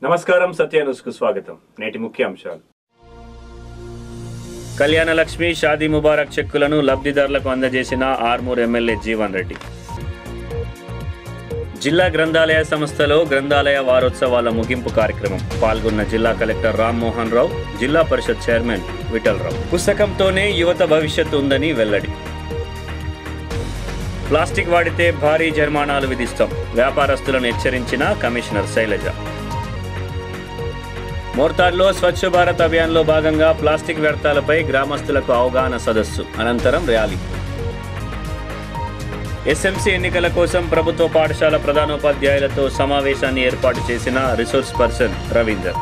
నమస్కారం సత్య న్యూస్ కు స్వాగతం నేటి ముఖ్య అంశాలు కళ్యాణ లక్ష్మి షాదీ ముబారక్ చెక్కులను లబ్ధిదారులకు అందజేసిన ఆర్మూర్ ఎమ్మెల్యే జీవన్ రెడ్డి జిల్లా గ్రంథాలయ సంస్థలో గ్రంథాలయ వారోత్సవాల ముగింపు కార్యక్రమం పాల్గొన్న జిల్లా కలెక్టర్ రామ్మోహన్ రావు జిల్లా పరిషత్ చైర్మన్ విఠలరావు పుస్తకంతోనే యువత భవిష్యత్తు ఉందని వెల్లడి ప్లాస్టిక్ వాడితే భారీ జరిమానాలు విధిస్తాం వ్యాపారస్తులను హెచ్చరించిన కమిషనర్ శైలజ మోర్తాడ్లో స్వచ్ఛ భారత్ అభియాన్లో భాగంగా ప్లాస్టిక్ వ్యర్థాలపై గ్రామస్తులకు అవగాహన సదస్సు అనంతరం ర్యాలీ ఎస్ఎంసీ ఎన్నికల కోసం ప్రభుత్వ పాఠశాల ప్రధానోపాధ్యాయులతో సమావేశాన్ని ఏర్పాటు చేసిన రిసోర్స్ పర్సన్ రవీందర్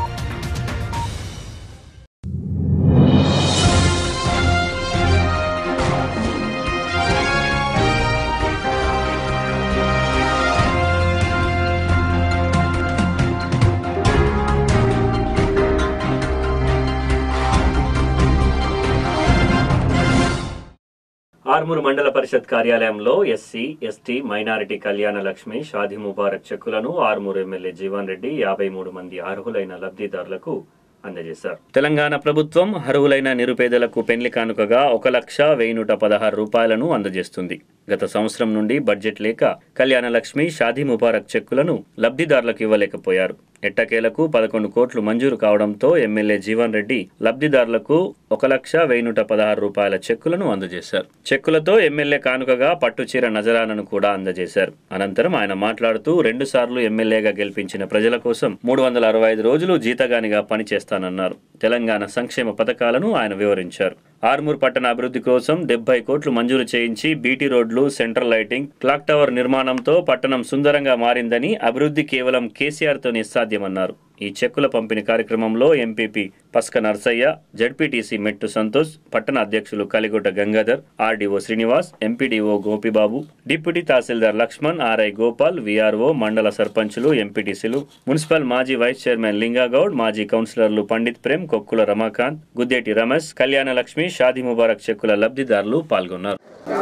ఆర్మూరు మండల పరిషత్ కార్యాలయంలో ఎస్సీ ఎస్టీ మైనారిటీ కళ్యాణ లక్ష్మి షాదీ ముబారక్ చెక్కులను ఆర్మూరు ఎమ్మెల్యే జీవన్ రెడ్డి యాభై మూడు మంది అర్హులైన లబ్ధిదారులకు అందజేశారు తెలంగాణ ప్రభుత్వం అర్హులైన నిరుపేదలకు పెండ్లి కానుకగా ఒక లక్ష వెయ్యి నూట పదహారు రూపాయలను అందజేస్తుంది గత సంవత్సరం నుండి బడ్జెట్ లేక కళ్యాణ లక్ష్మి షాదీ ముబారక్ చెక్కులను లబ్ధిదారులకు ఇవ్వలేకపోయారు ఎట్టకేలకు పదకొండు కోట్లు మంజూరు కావడంతో ఎమ్మెల్యే జీవన్ రెడ్డి లబ్ధిదారులకు ఒక లక్ష వెయ్యి నూట పదహారు రూపాయల చెక్కులను అందజేశారు చెక్కులతో ఎమ్మెల్యే కానుకగా పట్టుచీర నజరాలను కూడా అందజేశారు అనంతరం ఆయన మాట్లాడుతూ రెండు సార్లు ఎమ్మెల్యేగా గెలిపించిన ప్రజల కోసం మూడు వందల అరవై ఐదు రోజులు జీతగానిగా పనిచేస్తానన్నారు తెలంగాణ సంక్షేమ పథకాలను ఆయన వివరించారు ఆర్మూర్ పట్టణ అభివృద్ధి కోసం డెబ్బై కోట్లు మంజూరు చేయించి బీటీ రోడ్లు సెంట్రల్ లైటింగ్ క్లాక్ టవర్ నిర్మాణంతో పట్టణం సుందరంగా మారిందని అభివృద్ధి కేవలం కేసీఆర్తోనే సాధ్యమన్నారు ఈ చెక్కుల పంపిణీ కార్యక్రమంలో ఎంపీపీ పస్క నర్సయ్య జడ్పీటీసీ మెట్టు సంతోష్ పట్టణ అధ్యక్షులు Kaligudda Gangadhar RDO Srinivas MPDO Gopibabu deputy tahsildar Lakshman RI Gopal VRO మండల సర్పంచులు ఎంపీటీసీలు మున్సిపల్ మాజీ వైస్ చైర్మన్ లింగాగౌడ్ మాజీ కౌన్సిలర్లు పండిత్ ప్రేమ్ కొక్కుల రమాకాంత్ గుద్దేటి రమేష్ కళ్యాణ లక్ష్మి షాదీ ముబారక్ చెక్కుల లబ్ధిదారులు పాల్గొన్నారు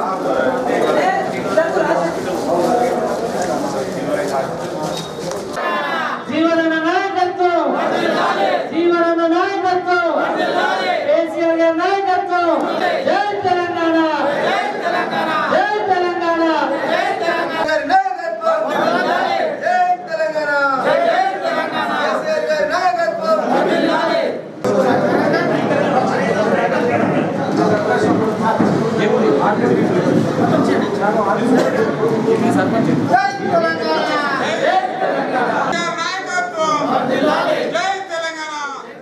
జీవన నాయకత్వం జీవన నాయకత్వం కేసీఆర్ గారి నాయకత్వం జై తెలంగాణ జై తెలంగాణ గారి నాయకత్వం జై తెలంగాణ కేసీఆర్ గారి నాయకత్వం జై తెలంగాణ నాయకత్వం జై తెలంగాణ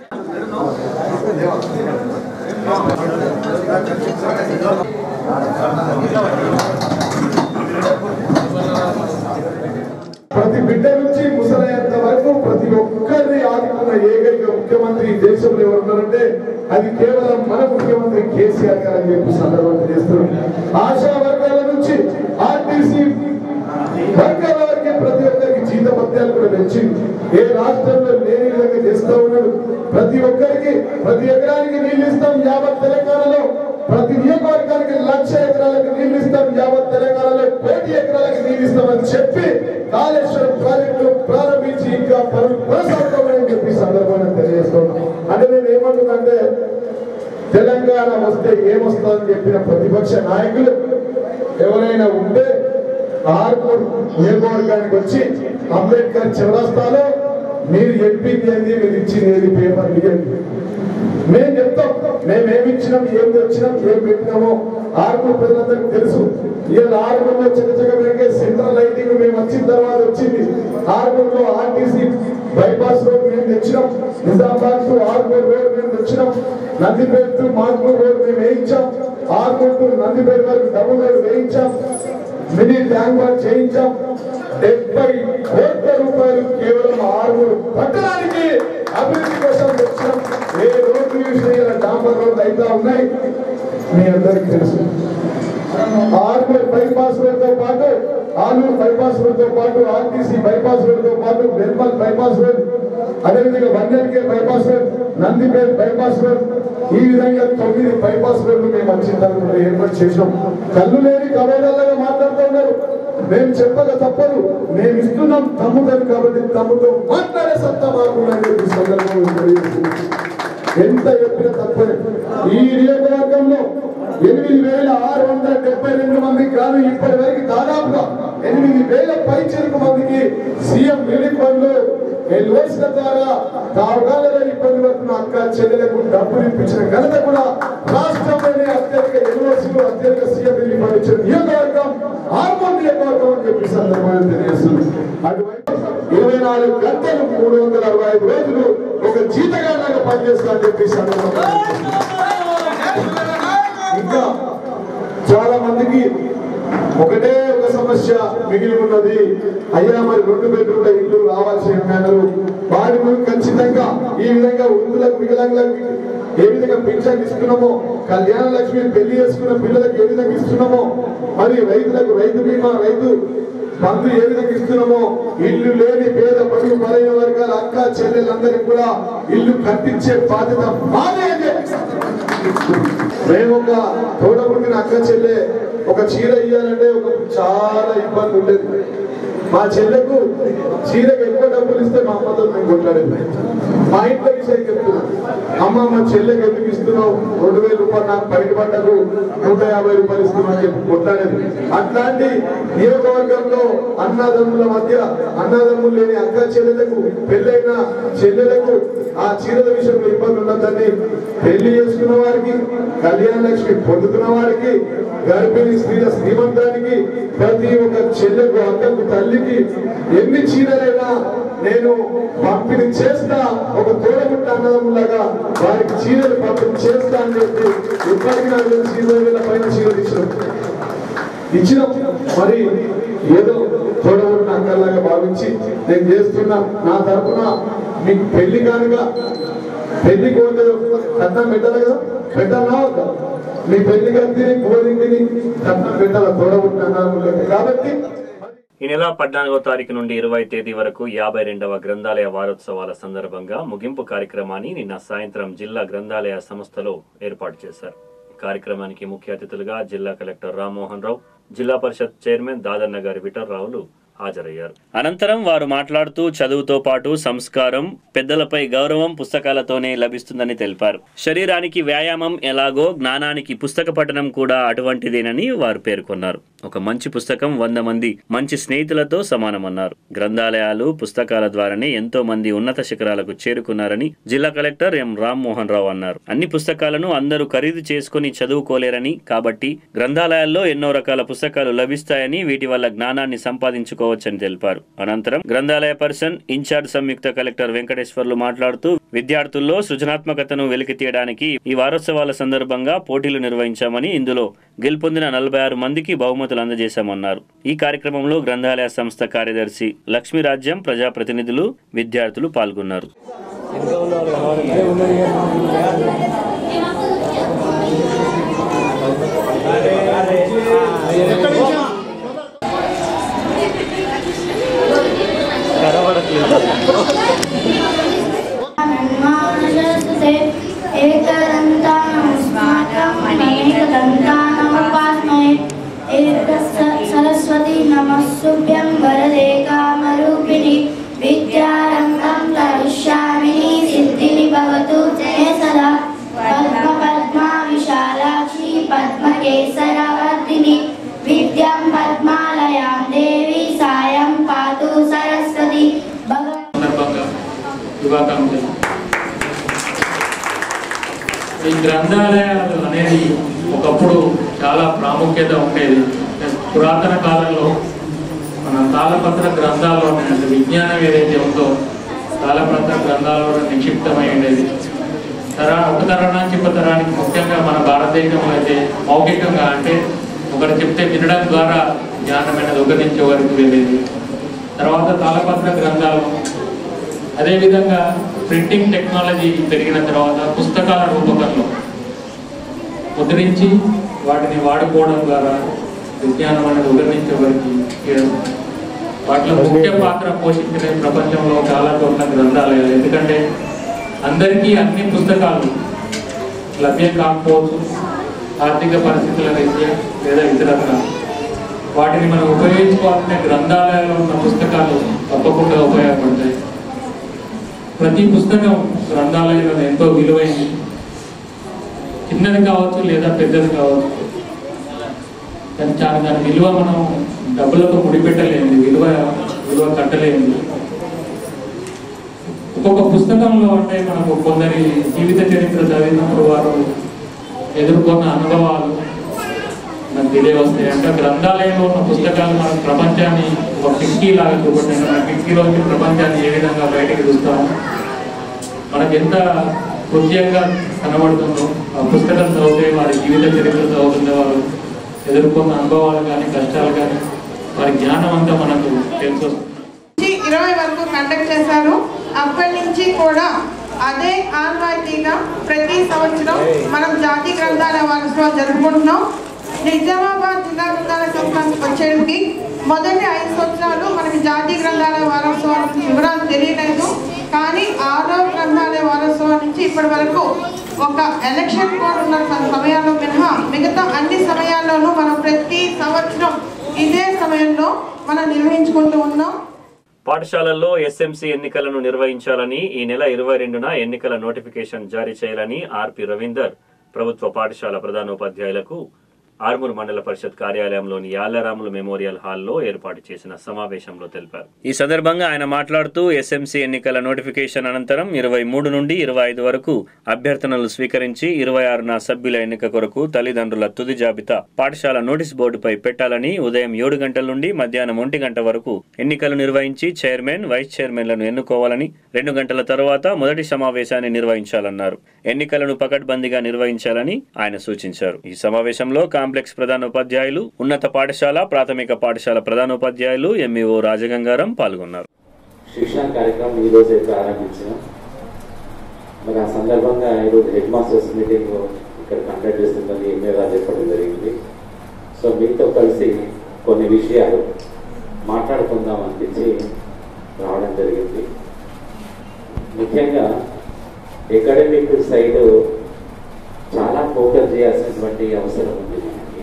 ప్రతి బిడ్డ నుంచి ముసలయ్యేంత వరకు ప్రతి ఒక్కరిని ఆదుకున్న ఏకైక ముఖ్యమంత్రి ఈ దేశంలో ఎవరున్నారంటే అది కేవలం మన ముఖ్యమంత్రి కేసీఆర్ గారు అని చెప్పి సందర్భం చేస్తున్నాం ఆశా వర్గాల నుంచి ఆర్టీసీ వర్గాల వరకు ప్రతి ఒక్కరికి జీతభత్యాలు కూడా పెంచింది ఏ రాష్ట్రంలో లేని విధంగా చేస్తూ ఉన్నాడు ప్రతి ఒక్కరికి ప్రతి ఎకరానికి నీళ్ళు ఇస్తాం యావత్ తెలంగాణలో ప్రతి నియోజకవర్గానికి లక్ష ఎకరాలకు నీళ్ళు ఇస్తాం యావత్ తెలంగాణలో కోటి ఎకరాలకు నీళ్ళు ఇస్తామని చెప్పి కాళేశ్వరం ప్రాజెక్టు ప్రారంభించి ఇంకా పనులు కొనసాగుతామని చెప్పి సందర్భంగా తెలియజేస్తున్నాం అంటే నేను ఏమంటున్నానంటే తెలంగాణ వస్తే ఏమొస్తుందని చెప్పిన ప్రతిపక్ష నాయకులు ఎవరైనా ఉంటే ఆర్మూర్ నియోజకవర్గానికి వచ్చి అంబేద్కర్ చౌరస్తాలో మీరు ఎంపీకి ఏంది మీరు ఇచ్చింది ఏది పేపర్ ఇవ్వండి మేము చెప్తాం మేము ఏమి ఇచ్చినాం ఏం తెచ్చినాం ఏం పెట్టినామో ఆర్మూర్ ప్రజలందరికీ తెలుసు ఇవాళ ఆర్మూర్లో చిన్న చిన్న వెనకే సెంట్రల్ లైటింగ్ మేము వచ్చిన తర్వాత వచ్చింది ఆర్మూర్లో ఆర్టీసీ బైపాస్ రోడ్ మేము తెచ్చినాం నిజామాబాద్ టు ఆర్మూర్ రోడ్ మేము తెచ్చినాం నందిపేట టు మాగ్మూర్ రోడ్ మేము వేయించాం ఆర్మూర్ టు నందిపేట వరకు డబుల్ రోడ్ వేయించాం మినీ ట్యాంక్ బండ్ చేయించాం డెబ్బై కోట్ల రూపాయలు కేవలం ఆరు పట్టణానికి అభివృద్ధి కోసం తెచ్చాం ఏ రోడ్లు చూసినా ఇలా డాంబర్ రోడ్లు అయితే ఉన్నాయి మీ అందరికి తెలుసు ఆర్మూర్ బైపాస్ రోడ్ తో పాటు ఆలూరు బైపాస్ రోడ్ తో పాటు ఆర్టీసీ బైపాస్ రోడ్ తో పాటు నిర్మల్ బైపాస్ రోడ్ అదేవిధంగా వంజల్కే bypass road Nandipet bypass road ఈ విధంగా తొమ్మిది బైపాస్ రోడ్లు మేము వచ్చిన తర్వాత ఏర్పాటు చేసినాం కళ్ళు లేని కబోదల్లాగా మాట్లాడుతూ ఉన్నారు మేము చెప్పక తప్పదు మేము ఇస్తున్నాం తమ్ముతారు కాబట్టి తమ్ముతో మాట్లాడే సత్తా మాకుందని చెప్పి ఈ సందర్భంగా తెలియజేస్తున్నాం. ఎంత చెప్పినా తప్పనే ఈ నియోజకవర్గంలో ఎనిమిది వేల ఆరు వందల డెబ్బై రెండు మంది కాదు ఇప్పటి వరకు దాదాపుగా ఎనిమిది వేల పైచలకు మందికి సీఎం రిలీఫ్ ఫండ్లు ఎల్ఓసీల ద్వారా తావగాలలో ఇబ్బంది పడుతున్న అక్క చెల్లెలకు డబ్బులు ఇప్పించిన ఘనత కూడా రాష్ట్రంలోనే అత్యధిక ఎల్ఓసీలు అత్యధిక సీఎం రిలీఫ్ ఫండ్ ఇచ్చిన నియోజకవర్గం ఆర్మూర్ నియోజకవర్గం అని చెప్పి ఈ సందర్భంగా తెలియజేస్తుంది అటువైపు ఇరవై నాలుగు గంటలు మూడు వందల అరవై ఐదు రోజులు ఒక జీతగాడిలాగా పనిచేస్తా అని చెప్పి ఈ సందర్భంగా ఇంకా చాలా మందికి ఒకటే ఒక సమస్య మిగిలి ఉన్నది అయ్యా మరి రెండు బెడ్రూమ్ల ఇల్లు రావాల్సి ఉన్నారు వారి ముందు ఖచ్చితంగా ఈ విధంగా వృద్ధులకు వికలాంగులకు ఏ విధంగా పింఛన్ ఇస్తున్నామో కళ్యాణ లక్ష్మి పెళ్లి చేసుకున్న పిల్లలకు ఏ విధంగా ఇస్తున్నామో మరి రైతులకు రైతు బీమా రైతు బంధు ఏ విధంగా ఇస్తున్నామో ఇల్లు లేని పేద పడుగు బలైన వర్గాల అక్క చెల్లెలందరికీ కూడా ఇల్లు కట్టించే బాధ్యత మాదే అని చెప్పి మేము ఒక తోడబుట్టిన అక్క చెల్లె ఒక చీర ఇయ్యాలంటే ఒక చాలా ఇబ్బంది ఉండేది మా చెల్లెకు చీరకు ఎక్కువ డబ్బులు ఇస్తే మా అమ్మతో మేము కొట్లాడేది మా ఇంట్లో విషయం చెప్తున్నాను అమ్మ మా చెల్లెకి ఎందుకు ఇస్తున్నావు రెండు వేల రూపాయలు నాకు బయట పడ్డకు నూట యాభై రూపాయలు ఇస్తున్నావు అని చెప్పి కొట్లాడేది అట్లాంటి నియోజకవర్గంలో అన్నదమ్ముల మధ్య అన్నదమ్ములు లేని అక్క చెల్లెలకు పెళ్ళైన చెల్లెలకు ఆ చీరల విషయంలో ఇబ్బంది ఉండదని పెళ్లి చేసుకున్న వారికి కళ్యాణ లక్ష్మి పొందుతున్న వారికి గర్భిణీ స్త్రీల శ్రీమంతానికి ప్రతి ఒక్క చెల్లెకు అక్కకు తల్లికి ఎన్ని చీరలైనా నేను పంపిణీ చేస్తా ఒక తోడబుట్ట అన్నదమ్ములాగా వారికి చీరలు పంపిణీ చేస్తా అని చెప్పి ఇప్పటికీ నాకు తెలిసి ఇరవై వేల పైన చీరలు ఇచ్చినాం ఇచ్చినాం మరి ఏదో చూడబడిన అక్కర్లాగా భావించి నేను చేస్తున్నా నా తరపున మీకు పెళ్లి కానుక పెళ్లి కోత కట్నం పెట్టాలి కదా పెట్టాలా వద్దా? మీ పెళ్లి కత్తిని కోరింటిని కట్నం పెట్టాలా చూడబడిన అన్నారు కాబట్టి ఈ నెల పద్నాలుగో తారీఖు నుండి ఇరవై తేదీ వరకు యాభై రెండవ గ్రంథాలయ వారోత్సవాల సందర్భంగా ముగింపు కార్యక్రమాన్ని నిన్న సాయంత్రం జిల్లా గ్రంథాలయ సంస్థలో ఏర్పాటు చేశారు కార్యక్రమానికి ముఖ్య అతిథులుగా జిల్లా కలెక్టర్ రామ్మోహన్ రావు జిల్లా పరిషత్ చైర్మన్ దాదన్న గారి విఠలరావులు హాజరయ్యారు అనంతరం వారు మాట్లాడుతూ చదువుతో పాటు సంస్కారం పెద్దలపై గౌరవం పుస్తకాలతోనే లభిస్తుందని తెలిపారు శరీరానికి వ్యాయామం ఎలాగో జ్ఞానానికి పుస్తక పఠనం కూడా అటువంటిదేనని వారు పేర్కొన్నారు ఒక మంచి పుస్తకం వంద మంది మంచి స్నేహితులతో సమానమన్నారు గ్రంథాలయాలు పుస్తకాల ద్వారానే ఎంతో మంది ఉన్నత శిఖరాలకు చేరుకున్నారని జిల్లా కలెక్టర్ ఎం రామ్మోహన్ రావు అన్నారు అన్ని పుస్తకాలను అందరూ ఖరీదు చేసుకుని చదువుకోలేరని కాబట్టి గ్రంథాలయాల్లో ఎన్నో రకాల పుస్తకాలు లభిస్తాయని వీటి వల్ల జ్ఞానాన్ని సంపాదించుకోవచ్చని తెలిపారు అనంతరం గ్రంథాలయ పర్సన్ ఇన్ఛార్జ్ సంయుక్త కలెక్టర్ వెంకటేశ్వర్లు మాట్లాడుతూ విద్యార్థుల్లో సృజనాత్మకతను వెలికి తీయడానికి ఈ వారోత్సవాల సందర్భంగా పోటీలు నిర్వహించామని ఇందులో గెలుపొందిన నలభై ఆరు మందికి బహుమతులు అందజేశామన్నారు ఈ కార్యక్రమంలో గ్రంథాలయ సంస్థ కార్యదర్శి లక్ష్మీరాజ్యం ప్రజాప్రతినిధులు విద్యార్థులు పాల్గొన్నారు हनुमानशस्ते एकदन्तानमस्माकम् अनेकदन्तानमुपास्महे एकस्य सरस्वती नमस्सुभ्यं वरदे कामरूपिणि विद्यारम्भं करिष्यामि सिद्धिनि भवतु ते सदा पद्मपद्मा विशालाक्षी पद्मकेसरवर्धिनि विद्यां पद्मालयां देवी सायं पातु सरस्वती भगवती సందర్భంగా శుభాకాంక్షలు ఈ గ్రంథాలయాలు అనేది ఒకప్పుడు చాలా ప్రాముఖ్యత ఉండేది పురాతన కాలంలో మన తాళపత్ర గ్రంథాల్లో ఉన్నటువంటి విజ్ఞానం ఏదైతే ఉందో తాళపత్ర గ్రంథాలలో నిక్షిప్తమై ఉండేది తరా ఒక తరం నుంచి ఇంకో తరానికి ముఖ్యంగా మన భారతదేశంలో అయితే మౌఖికంగా అంటే ఒకరు చెప్తే వినడం ద్వారా జ్ఞానం అనేది ఒకరి నుంచి ఒకరికి వెళ్ళేది తర్వాత తాళపత్ర గ్రంథాలు అదేవిధంగా ప్రింటింగ్ టెక్నాలజీ పెరిగిన తర్వాత పుస్తకాల రూపకంలో ముద్రించి వాటిని వాడుకోవడం ద్వారా విజ్ఞానం అనేది ఒకరి నుంచి ఒకరికి చేయడం వాటిలో ముఖ్య పాత్ర పోషించిన ప్రపంచంలో చాలా చోట్ల గ్రంథాలయాలు ఎందుకంటే అందరికీ అన్ని పుస్తకాలు లభ్యం కాకపోవచ్చు ఆర్థిక పరిస్థితుల రీత్యా లేదా ఇతరత్ర వాటిని మనం ఉపయోగించుకోవాలంటే గ్రంథాలయాల్లో ఉన్న పుస్తకాలు తప్పకుండా ఉపయోగపడతాయి ప్రతి పుస్తకం గ్రంథాలయంలో ఎంతో విలువైంది చిన్నది కావచ్చు లేదా పెద్దది కావచ్చు కానీ చాలా దాని విలువ మనం డబ్బులతో ముడిపెట్టలేము విలువ విలువ కట్టలేము ఒక్కొక్క పుస్తకంలో అంటే మనకు కొందరి జీవిత చరిత్ర చదివినప్పుడు వారు ఎదుర్కొన్న అనుభవాలు మనకు తెలియవస్తాయి అంటే గ్రంథాలయంలో ఉన్న పుస్తకాలు మన ప్రపంచాన్ని ఒక కిటికీ లాగా చూపట్టాయి మన కిటికీలోంచి ప్రపంచాన్ని ఏ విధంగా బయటకు చూస్తాము మనకు ఎంత హృదయంగా కనబడుతుందో ఆ పుస్తకం చదివితే వారి జీవిత చరిత్ర చదువుతుంటే వారు ఎదుర్కొన్న అనుభవాలు కానీ కష్టాలు కానీ వారి జ్ఞానం అంతా మనకు తెలిసి వస్తుంది నుంచి ఇరవై వరకు కండక్ట్ చేశారు అప్పటి నుంచి కూడా అదే ఆన్వాయితీగా ప్రతి సంవత్సరం మనం జాతీయ గ్రంథాలయ వారోత్సవాలు జరుపుకుంటున్నాం నిజామాబాద్ జిల్లా గ్రంథాలయ సంస్థ వచ్చేటికి మొదటి ఐదు సంవత్సరాలు మనకి జాతీయ గ్రంథాలయ వారోత్సవాల వివరాలు తెలియలేదు కానీ ఆరో గ్రంథాలయ వారోత్సవం నుంచి ఇప్పటి వరకు ఒక ఎలక్షన్ కోడ్ ఉన్న సమయాల్లో మినహా మిగతా అన్ని సమయాల్లోనూ మనం ప్రతి సంవత్సరం ఇదే సమయంలో మనం నిర్వహించుకుంటూ ఉన్నాం పాఠశాలల్లో ఎస్ఎంసీ ఎన్నికలను నిర్వహించాలని ఈ నెల ఇరవై రెండున ఎన్నికల నోటిఫికేషన్ జారీ చేయాలని ఆర్పి రవీందర్ ప్రభుత్వ పాఠశాల ప్రధానోపాధ్యాయులకు ఆర్మూర్ మండల పరిషత్ కార్యాలయంలోని యాళ్లరాములు మెమోరియల్ హాల్లో ఏర్పాటు చేసిన సమావేశంలో తెలిపారు ఈ సందర్భంగా ఆయన మాట్లాడుతూ ఎస్ఎంసీ ఎన్నికల నోటిఫికేషన్ అనంతరం ఇరవై మూడు నుండి ఇరవై ఐదు వరకు అభ్యర్థనలు స్వీకరించి ఇరవై ఆరున సభ్యుల ఎన్నిక కొరకు తల్లిదండ్రుల తుది జాబితా పాఠశాల నోటీస్ బోర్డుపై పెట్టాలని ఉదయం ఏడు గంటల నుండి మధ్యాహ్నం ఒంటి గంట వరకు ఎన్నికలు నిర్వహించి చైర్మన్ వైస్ చైర్మన్లను ఎన్నుకోవాలని రెండు గంటల తర్వాత మొదటి సమావేశాన్ని నిర్వహించాలన్నారు ఎన్నికలను పకడ్బందీగా నిర్వహించాలని ఆయన సూచించారు ఈ సమావేశంలో కాంప్లెక్స్ ప్రధానోపాధ్యాయులు ఉన్నత పాఠశాల ప్రాథమిక పాఠశాల ప్రధానోపాధ్యాయులు ఎంఈఓ రాజగంగారం పాల్గొన్నారు శిక్షణ కార్యక్రమం ఈ రోజే ప్రారంభించాం మరి ఆ సందర్భంగా ఈరోజు హెడ్ మాస్టర్స్ మీటింగ్ ఇక్కడ కండక్ట్ చేస్తుందని ఎమ్మెల్యే చెప్పడం జరిగింది సో మీతో కలిసి కొన్ని విషయాలు మాట్లాడుకుందాం అనిపించి రావడం జరిగింది ముఖ్యంగా అకాడమిక్ సైడ్ చాలా ఫోకస్ చేయాల్సినటువంటి అవసరం ఉంది మనకి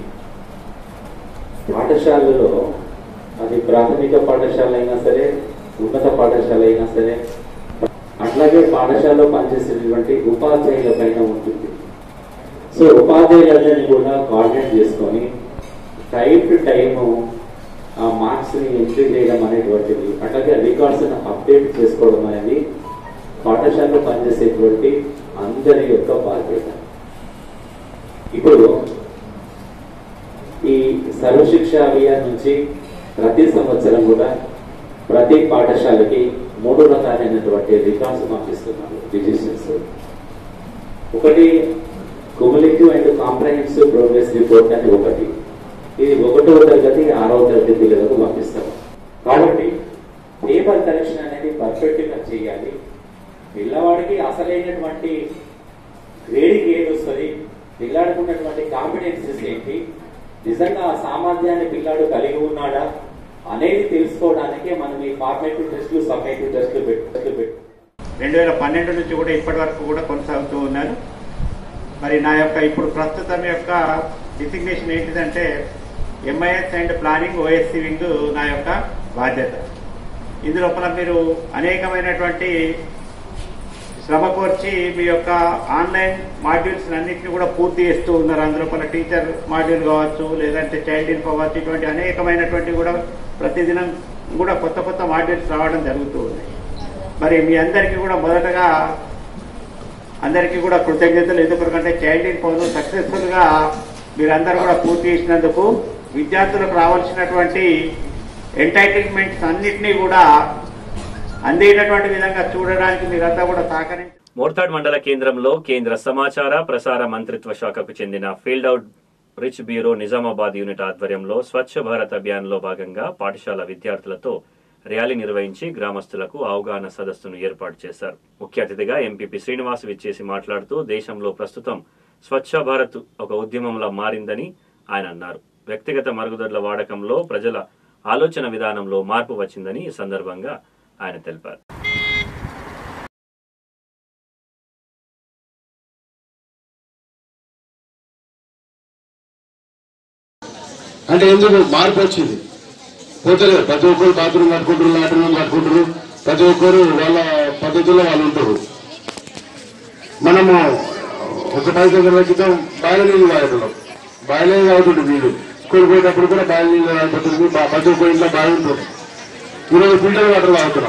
పాఠశాలలో అది ప్రాథమిక పాఠశాల అయినా సరే ఉన్నత పాఠశాల అయినా సరే అట్లాగే పాఠశాలలో పనిచేసేటువంటి ఉపాధ్యాయుల పైన ఉంటుంది సో ఉపాధ్యాయులందరినీ కూడా కోఆర్డినేట్ చేసుకొని టైం టు టైము ఆ మార్క్స్ ని ఎంట్రీ చేయడం అనేటువంటిది అట్లాగే రికార్డ్స్ అప్డేట్ చేసుకోవడం అనేది పాఠశాలలో పనిచేసేటువంటి అందరి యొక్క బాధ్యత ఇప్పుడు ఈ సర్వశిక్ష అభియాన్ నుంచి ప్రతి సంవత్సరం కూడా ప్రతి పాఠశాలకి మూడు రకాలైనటువంటి రికార్డ్స్ పంపిస్తున్నారు డిజిషన్స్ ఒకటి cumulative and comprehensive progress report అని ఒకటి ఇది ఒకటవ తరగతి ఆరవ తరగతి పిల్లలకు పంపిస్తాం కాబట్టి పేపర్ కలెక్షన్ అనేది పర్ఫెక్ట్ గా చేయాలి పిల్లవాడికి అసలైనటువంటి గ్రేడింగ్ ఏది వస్తుంది పిల్లాడికి ఉన్నటువంటి కాంపిటెన్సీస్ ఏంటి నిజంగా ఆ సామర్థ్యాన్ని పిల్లాడు కలిగి ఉన్నాడా అనేది తెలుసుకోవడానికే మనం ఈ ఫార్మేటివ్ టెస్టులు సమ్మేటివ్ టెస్టులు పెట్టు పెట్టు రెండు వేల పన్నెండు నుంచి కూడా ఇప్పటి వరకు కూడా కొనసాగుతూ ఉన్నారు మరి నా యొక్క ఇప్పుడు ప్రస్తుతం యొక్క డిసిగ్నేషన్ ఏంటిదంటే MIS and planning OSC wing నా యొక్క బాధ్యత ఇందులోపల మీరు అనేకమైనటువంటి శ్రమ కోర్చి మీ యొక్క ఆన్లైన్ మాడ్యూల్స్ అన్నింటినీ కూడా పూర్తి చేస్తూ ఉన్నారు అందులోపల టీచర్ మాడ్యూల్ కావచ్చు లేదంటే చైల్డ్ ఇన్ఫో కావచ్చు ఇటువంటి అనేకమైనటువంటి కూడా ప్రతిదినం కూడా కొత్త కొత్త మాడ్యూల్స్ రావడం జరుగుతూ ఉంది మరి మీ అందరికీ కూడా మొదటగా అందరికీ కూడా కృతజ్ఞతలు ఎందుకంటే చైల్డ్ ఇన్ఫోను సక్సెస్ఫుల్ గా మీరందరూ కూడా పూర్తి చేసినందుకు విద్యార్థులకు రావాల్సినటువంటి ఎంటైటిల్మెంట్స్ అన్నిటినీ కూడా అందేటటువంటి విధంగా చూడడానికి మీరంతా కూడా సహకరించి మోర్తాడ్ మండల కేంద్రంలో కేంద్ర సమాచార ప్రసార మంత్రిత్వ శాఖకు చెందిన field outreach bureau Nizamabad unit ఆధ్వర్యంలో స్వచ్ఛ భారత్ అభియాన్లో భాగంగా పాఠశాల విద్యార్థులతో ర్యాలీ నిర్వహించి గ్రామస్తులకు అవగాహన సదస్సును ఏర్పాటు చేశారు ముఖ్య అతిథిగా ఎంపీపీ శ్రీనివాస్ విచ్చేసి మాట్లాడుతూ దేశంలో ప్రస్తుతం స్వచ్ఛ భారత్ ఒక ఉద్యమంలా మారిందని ఆయన అన్నారు వ్యక్తిగత మరుగుదొడ్ల వాడకంలో ప్రజల ఆలోచన విధానంలో మార్పు వచ్చిందని ఈ సందర్భంగా ఆయన తెలిపారు అంటే ఎందుకు మార్పు వచ్చింది పోతలేదు ప్రతి ఒక్కరు బాత్రూమ్ కట్టుకుంటారు లాట్రూమ్ రూమ్ కట్టుకుంటారు ప్రతి ఒక్కరు వాళ్ళ పద్ధతుల్లో వాళ్ళు ఉంటారు మనము ఒక పది సంవత్సరాల క్రితం బాయిల నీళ్ళు వాడుతున్నాం బాయిలే తాగుతుండే నీళ్ళు స్కూల్ పోయేటప్పుడు కూడా బాయిల నీళ్ళు తాగుతుంది బా- ప్రతి ఒక్క ఇంట్లో బావి ఉంటుంది ఈరోజు ఫిల్టర్ వాటర్ తాగుతున్నాం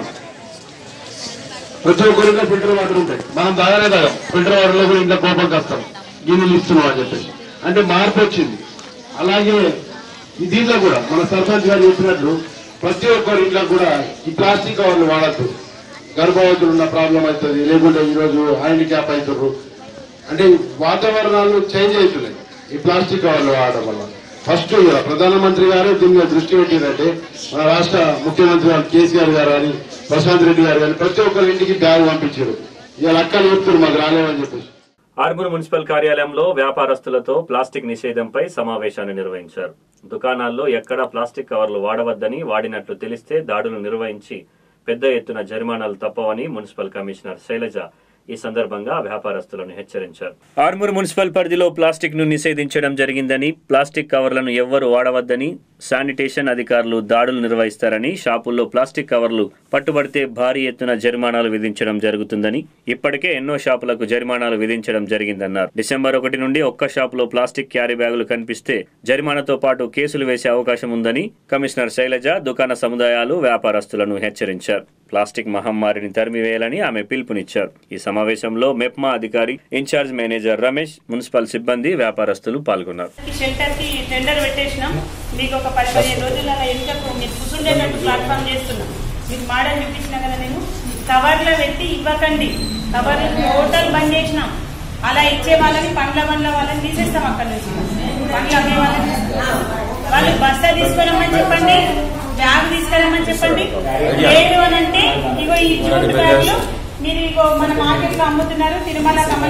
ప్రతి ఒక్కరింట్లో ఫిల్టర్ వాటర్ ఉంటాయి మనం తాగనే తాగం ఫిల్టర్ వాటర్ లో కూడా ఇంట్లో కోపం కష్టం గిన్నెలు ఇస్తున్నాం అని చెప్పి అంటే మార్పు వచ్చింది అలాగే ఈ దీంట్లో కూడా మన సర్పంచ్ గారు చెప్పినట్లు ప్రతి ఒక్కరి ఇంట్లో కూడా ఈ ప్లాస్టిక్ కవర్లు వాడద్దు గర్భవతులు ఉన్న ప్రాబ్లం అవుతుంది లేకుంటే ఈరోజు హ్యాండిక్యాప్ అవుతారు అంటే వాతావరణాలు చేంజ్ అవుతున్నాయి ఈ ప్లాస్టిక్ కవర్లు వాడడం వల్ల ఫస్ట్ ఇక ప్రధానమంత్రి గారు దీని మీద దృష్టి పెట్టిందంటే మన రాష్ట్ర ముఖ్యమంత్రి గారు కేసీఆర్ గారు అని ప్రశాంత్ రెడ్డి గారు కానీ ప్రతి ఒక్కరి ఇంటికి బ్యాగ్ పంపించారు ఇవాళ అక్కలు చెప్తారు మాకు రాలేమని చెప్పేసి ఆర్మూర్ మున్సిపల్ కార్యాలయంలో వ్యాపారస్తులతో ప్లాస్టిక్ నిషేధంపై సమావేశాన్ని నిర్వహించారు దుకాణాల్లో ఎక్కడా ప్లాస్టిక్ కవర్లు వాడవద్దని వాడినట్లు తెలిస్తే దాడులు నిర్వహించి పెద్ద ఎత్తున జరిమానాలు తప్పవని మున్సిపల్ కమిషనర్ శైలజ ఈ సందర్భంగా వ్యాపారస్తులను హెచ్చరించారు ఆర్మూర్ మున్సిపల్ పరిధిలో ప్లాస్టిక్ ను నిషేధించడం జరిగిందని ప్లాస్టిక్ కవర్లను ఎవ్వరూ వాడవద్దని శానిటేషన్ అధికారులు దాడులు నిర్వహిస్తారని షాపుల్లో ప్లాస్టిక్ కవర్లు పట్టుబడితే భారీ ఎత్తున జరిమానాలు విధించడం జరుగుతుందని ఇప్పటికే ఎన్నో షాపులకు జరిమానాలు విధించడం జరిగిందన్నారు డిసెంబర్ ఒకటి నుండి ఒక్క షాపులో ప్లాస్టిక్ క్యారీ బ్యాగులు కనిపిస్తే జరిమానాతో పాటు కేసులు వేసే అవకాశం ఉందని కమిషనర్ శైలజ దుకాణ సముదాయాలు వ్యాపారస్తులను హెచ్చరించారు ప్లాస్టిక్ మహమ్మారిని తరిమివేయాలని ఆమె పిలుపునిచ్చారు ఈ సమావేశంలో మెప్మా అధికారి ఇన్ఛార్జ్ మేనేజర్ రమేష్ మున్సిపల్ సిబ్బంది వ్యాపారస్తులు పాల్గొన్నారు ఈ షెల్టర్ కి టెండర్ పెట్టేసినాం మీకు ఒక పది పదిహేను రోజుల వెనుకకు మీరు కూర్చుండేటట్టు ప్లాట్ఫామ్ చేస్తున్నాం మీకు మోడల్ చూపించిన కదా నేను కవర్లో పెట్టి ఇవ్వకండి కవర్ టోటల్ బంద్ చేసినాం అలా ఇచ్చే వాళ్ళని పండ్ల బండ్ల వాళ్ళని తీసేస్తాం అక్కడ నుంచి పండ్లు అమ్మే వాళ్ళని వాళ్ళు బస్తా తీసుకురమ్మని చెప్పండి బ్యాగ్ తీసుకురమ్మని చెప్పండి లేదు అని అంటే ఇగో ఈ జూట్ బ్యాగ్లు మీరు ఇగో మన మార్కెట్ లో అమ్ముతున్నారు తిరుమల కమల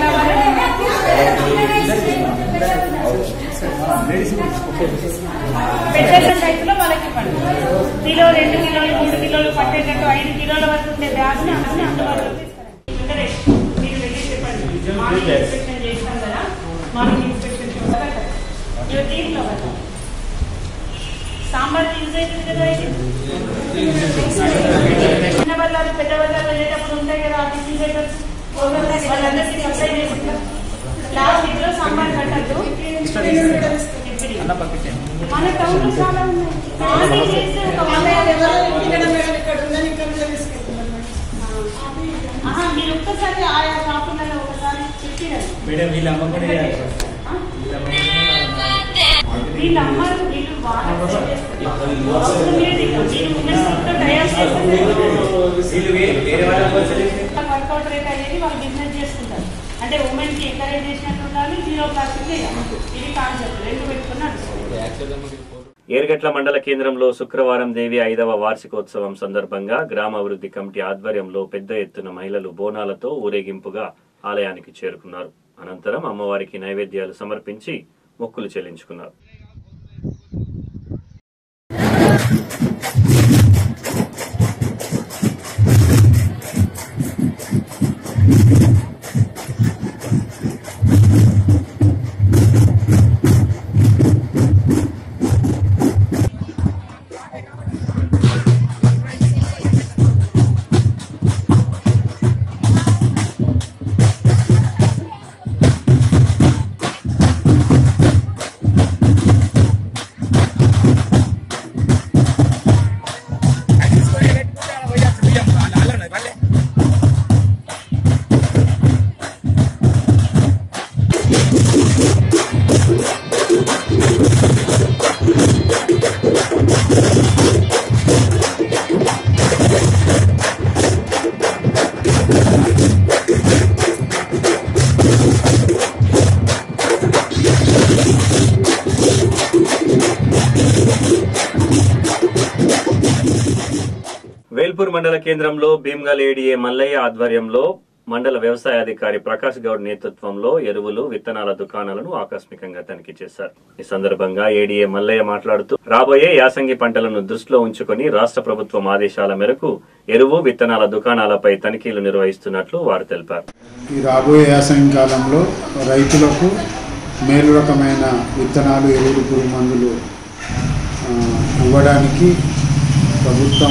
పెట్టేసిన రైతులో వాళ్ళకి ఇవ్వండి కిలో రెండు కిలోలు మూడు కిలోలు పట్టేటట్టు ఐదు కిలోల వరకు ఉండే బ్యాగ్ ని అన్ని అందుబాటులో తీసుకురండి మీరు వెళ్ళి చెప్పండి మార్నింగ్ ఇన్స్పెక్షన్ చేసినాం కదా మార్నింగ్ ఇన్స్పెక్షన్ చూసారా ఇవి దీంట్లో కదా సాంబార్ యూజ్ అవుతుంది కదా ఇది చిన్న బల్లాలు పెద్ద బల్లాలు వెళ్ళేటప్పుడు ఉంటాయి కదా ఆ టిఫిన్ సెంటర్స్ వాళ్ళందరికీ సప్లై చేసి ప్లాస్టిక్ లో సాంబార్ కట్టద్దు మన టౌన్ లో చాలా ఉన్నాయి కానీ చేస్తే ఒక వంద ఆహా, మీరు ఒక్కసారి ఆయా షాపులలో ఒకసారి చెప్పిరండి మేడం వీళ్ళు అమ్మకూడదు వీళ్ళు అమ్మారు వీళ్ళు వాళ్ళ అవసరం లేదు ఇక. మీరు ఉన్న సీట్లో తయారు వీళ్ళు వేరే వేరే వాళ్ళ కోసం వర్కౌట్ రేట్ అనేది వాళ్ళు బిజినెస్ చేసుకుంటారు అంటే ఉమెన్ కి ఎంకరేజ్ చేసినట్టు ఉండాలి జీరో ప్లాస్టిక్ ఇది కాన్సెప్ట్ రెండు పెట్టుకుని నడుస్తుంది ఏర్గట్ల మండల కేంద్రంలో శుక్రవారం దేవి ఐదవ వార్షికోత్సవం సందర్భంగా గ్రామాభివృద్ధి కమిటీ ఆధ్వర్యంలో పెద్ద ఎత్తున మహిళలు బోనాలతో ఊరేగింపుగా ఆలయానికి చేరుకున్నారు అనంతరం అమ్మవారికి నైవేద్యాలు సమర్పించి మొక్కులు చెల్లించుకున్నారు వేల్పూర్ మండల కేంద్రంలో భీమ్గల్ ఏడీఏ మల్లయ్య ఆధ్వర్యంలో మండల వ్యవసాయ అధికారి ప్రకాష్ గౌడ్ నేతృత్వంలో ఎరువులు విత్తనాల దుకాణాలను ఆకస్మికంగా తనిఖీ చేశారు ఈ సందర్భంగా ఏడీఏ మల్లయ్య మాట్లాడుతూ రాబోయే యాసంగి పంటలను దృష్టిలో ఉంచుకొని రాష్ట్ర ప్రభుత్వం ఆదేశాల మేరకు ఎరువు విత్తనాల దుకాణాలపై తనిఖీలు నిర్వహిస్తున్నట్లు వారు తెలిపారు ఈ రాబోయే యాసంగి కాలంలో రైతులకు మేలు రకమైన విత్తనాలు ఎరువులు పురుగు మందులు ఆ, ఇవ్వడానికి ప్రభుత్వం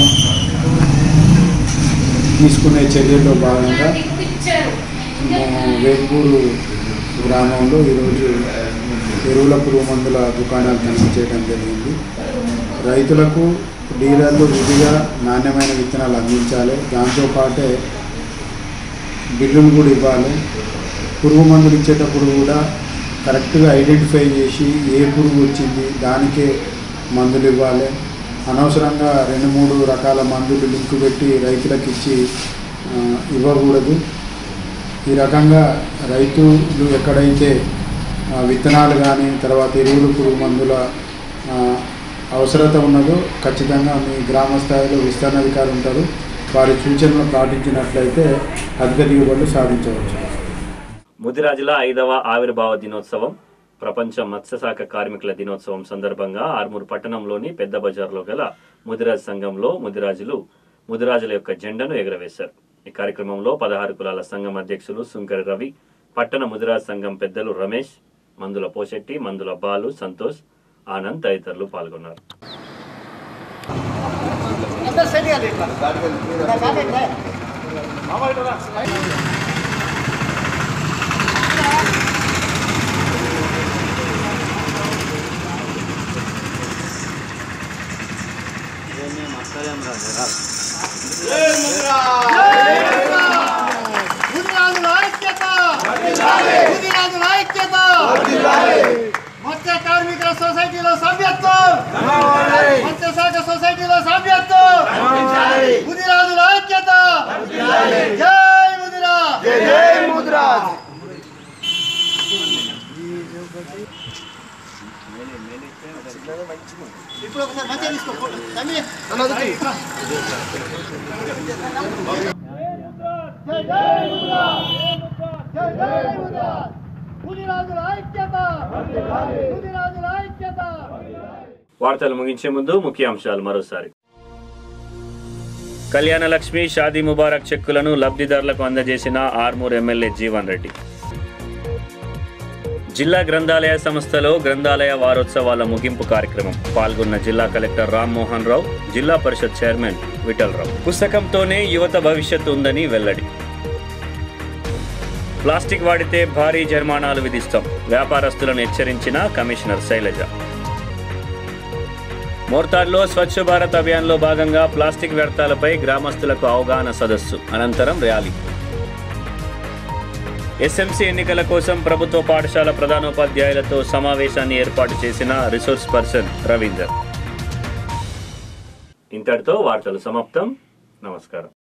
తీసుకునే చర్యల్లో భాగంగా మా వేల్పూరు గ్రామంలో ఈరోజు ఎరువుల పురుగు మందుల దుకాణాలు తనిఖీ చేయడం జరిగింది రైతులకు డీలర్లు విధిగా నాణ్యమైన విత్తనాలు అందించాలి దాంతోపాటే బిల్లులు కూడా ఇవ్వాలి పురుగు మందులు ఇచ్చేటప్పుడు కూడా కరెక్ట్గా ఐడెంటిఫై చేసి ఏ పురుగు వచ్చింది దానికే మందులు ఇవ్వాలి అనవసరంగా రెండు మూడు రకాల మందులు లింక్ పెట్టి రైతులకు ఇచ్చి ఆ, ఇవ్వకూడదు ఈ రకంగా రైతులు ఎక్కడైతే ఆ, విత్తనాలు కానీ తర్వాత ఎరువులు పురుగు మందుల ఆ, అవసరత ఉన్నదో ఖచ్చితంగా మీ గ్రామ స్థాయిలో విస్తరణాధికారి ఉంటారు వారి సూచనలు పాటించినట్లయితే అధిక దిగుబడులు సాధించవచ్చు ముదిరాజుల ఐదవ ఆవిర్భావ దినోత్సవం ప్రపంచ మత్స్యశాఖ కార్మికుల దినోత్సవం సందర్భంగా ఆర్మూరు పట్టణంలోని పెద్ద బజార్లో గల ముదిరాజ్ సంఘంలో ముదిరాజులు ముదిరాజుల యొక్క జెండాను ఎగురవేశారు ఈ కార్యక్రమంలో పదహారు కులాల సంఘం అధ్యక్షులు సుంకరి రవి పట్టణ ముదిరాజ్ సంఘం పెద్దలు రమేష్ మందుల పోశెట్టి మందుల బాలు సంతోష్ ఆనంద్ తదితరులు పాల్గొన్నారు ముదిరాజుల ఐక్యత ముదిరాజుల ఐక్యత మత్స్య కార్మికుల సొసైటీలో సభ్యత్వం మత్స్య శాఖ సొసైటీలో సభ్యత్వం ముదిరాజుల ఐక్యత జై ముదిరా జై ముదిరా ఇప్పుడు ఒకసారి మంచిగా తీసుకో ఫోటో. తమ్మి, నన్ను వదిలి. జై జై ముదిరా జై జై ముదిరా ముదిరాజుల ఐక్యత ముదిరాజుల ఐక్యత వార్తలు ముగించే ముందు ముఖ్యాంశాలు మరోసారి కళ్యాణ లక్ష్మి షాదీ ముబారక్ చెక్కులను లబ్ధిదారులకు అందజేసిన ఆర్మూర్ ఎమ్మెల్యే జీవన్ రెడ్డి జిల్లా గ్రంథాలయ సంస్థలో గ్రంథాలయ వారోత్సవాల ముగింపు కార్యక్రమం పాల్గొన్న జిల్లా కలెక్టర్ రామ్మోహన్ రావు జిల్లా పరిషత్ చైర్మన్ విఠలరావు పుస్తకంతోనే యువత భవిష్యత్తు ఉందని వెల్లడి ప్లాస్టిక్ వాడితే భారీ జరిమానాలు విధిస్తాం వ్యాపారస్తులను హెచ్చరించిన కమిషనర్ శైలజ మోర్తాడ్లో స్వచ్ఛ భారత్ అభియాన్లో భాగంగా ప్లాస్టిక్ వ్యర్థాలపై గ్రామస్తులకు అవగాహన సదస్సు అనంతరం ర్యాలీ ఎస్ఎంసీ ఎన్నికల కోసం ప్రభుత్వ పాఠశాల ప్రధానోపాధ్యాయులతో సమావేశాన్ని ఏర్పాటు చేసిన రిసోర్స్ పర్సన్ రవీందర్ ఇంతటితో వార్తలు సమాప్తం నమస్కారం